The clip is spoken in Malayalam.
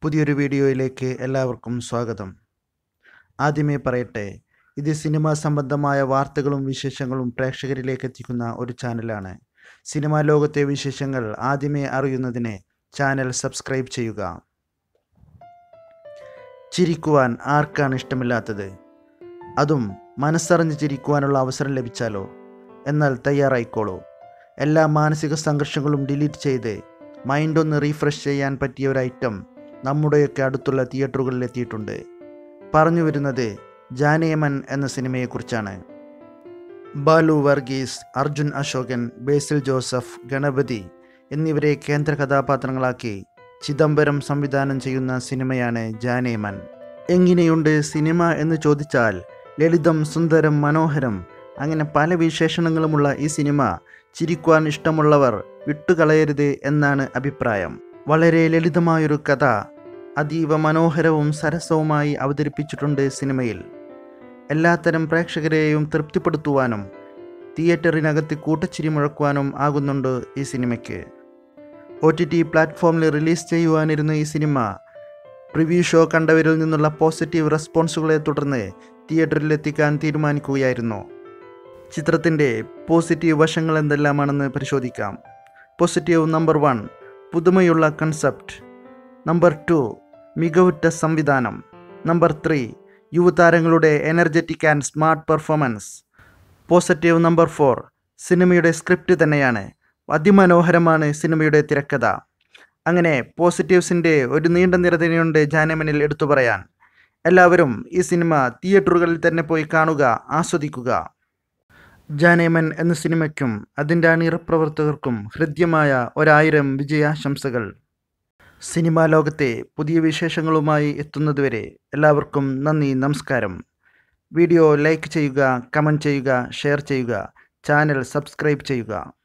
പുതിയൊരു വീഡിയോയിലേക്ക് എല്ലാവർക്കും സ്വാഗതം ആദ്യമേ പറയട്ടെ ഇത് സിനിമാ സംബന്ധമായ വാർത്തകളും വിശേഷങ്ങളും പ്രേക്ഷകരിലേക്ക് എത്തിക്കുന്ന ഒരു ചാനലാണ് സിനിമാ ലോകത്തെ വിശേഷങ്ങൾ ആദ്യമേ അറിയുന്നതിന് ചാനൽ സബ്സ്ക്രൈബ് ചെയ്യുക ചിരിക്കുവാൻ ആർക്കാണ് ഇഷ്ടമില്ലാത്തത് അതും മനസ്സറിഞ്ഞ് ചിരിക്കുവാനുള്ള അവസരം ലഭിച്ചാലോ എന്നാൽ തയ്യാറായിക്കോളൂ എല്ലാ മാനസിക സംഘർഷങ്ങളും ഡിലീറ്റ് ചെയ്ത് മൈൻഡ് ഒന്ന് റീഫ്രഷ് ചെയ്യാൻ പറ്റിയ ഒരു ഐറ്റം നമ്മുടെയൊക്കെ അടുത്തുള്ള തിയേറ്ററുകളിൽ എത്തിയിട്ടുണ്ട് പറഞ്ഞു വരുന്നത് ജാനേമൻ എന്ന സിനിമയെക്കുറിച്ചാണ് ബാലു വർഗീസ് അർജുൻ അശോകൻ ബേസിൽ ജോസഫ് ഗണപതി എന്നിവരെ കേന്ദ്ര കഥാപാത്രങ്ങളാക്കി ചിദംബരം സംവിധാനം ചെയ്യുന്ന സിനിമയാണ് ജാനേമൻ എങ്ങനെയുണ്ട് സിനിമ എന്ന് ചോദിച്ചാൽ ലളിതം സുന്ദരം മനോഹരം അങ്ങനെ പല വിശേഷണങ്ങളുമുള്ള ഈ സിനിമ ചിരിക്കുവാൻ ഇഷ്ടമുള്ളവർ വിട്ടുകളയരുത് എന്നാണ് അഭിപ്രായം വളരെ ലളിതമായൊരു കഥ അതീവ മനോഹരവും സരസവുമായി അവതരിപ്പിച്ചിട്ടുണ്ട് സിനിമയിൽ എല്ലാത്തരം പ്രേക്ഷകരെയും തൃപ്തിപ്പെടുത്തുവാനും തിയേറ്ററിനകത്ത് കൂട്ടച്ചിരി മുഴക്കുവാനും ആകുന്നുണ്ട് ഈ സിനിമയ്ക്ക് ഒ ടി ടി പ്ലാറ്റ്ഫോമിൽ റിലീസ് ചെയ്യുവാനിരുന്ന ഈ സിനിമ പ്രിവ്യൂ ഷോ കണ്ടവരിൽ നിന്നുള്ള പോസിറ്റീവ് റെസ്പോൺസുകളെ തുടർന്ന് തിയേറ്ററിൽ എത്തിക്കാൻ തീരുമാനിക്കുകയായിരുന്നു ചിത്രത്തിൻ്റെ പോസിറ്റീവ് വശങ്ങൾ എന്തെല്ലാമാണെന്ന് പരിശോധിക്കാം പോസിറ്റീവ് നമ്പർ വൺ പുതുമയുള്ള കൺസെപ്റ്റ് നമ്പർ ടു മികവുറ്റ സംവിധാനം നമ്പർ ത്രീ യുവതാരങ്ങളുടെ energetic and smart performance positive number four സിനിമയുടെ സ്ക്രിപ്റ്റ് തന്നെയാണ് അതിമനോഹരമാണ് സിനിമയുടെ തിരക്കഥ അങ്ങനെ പോസിറ്റീവ്സിൻ്റെ ഒരു നീണ്ട നിര തന്നെയുണ്ട് ജാനമനിൽ എടുത്തു പറയാൻ എല്ലാവരും ഈ സിനിമ തിയേറ്ററുകളിൽ തന്നെ പോയി കാണുക ആസ്വദിക്കുക ജാനേമൻ എന്ന സിനിമയ്ക്കും അതിൻ്റെ അണിയറപ്രവർത്തകർക്കും ഹൃദ്യമായ ഒരായിരം വിജയാശംസകൾ സിനിമാ ലോകത്തെ പുതിയ വിശേഷങ്ങളുമായി എത്തുന്നതുവരെ എല്ലാവർക്കും നന്ദി നമസ്കാരം വീഡിയോ ലൈക്ക് ചെയ്യുക കമൻറ്റ് ചെയ്യുക ഷെയർ ചെയ്യുക ചാനൽ സബ്സ്ക്രൈബ് ചെയ്യുക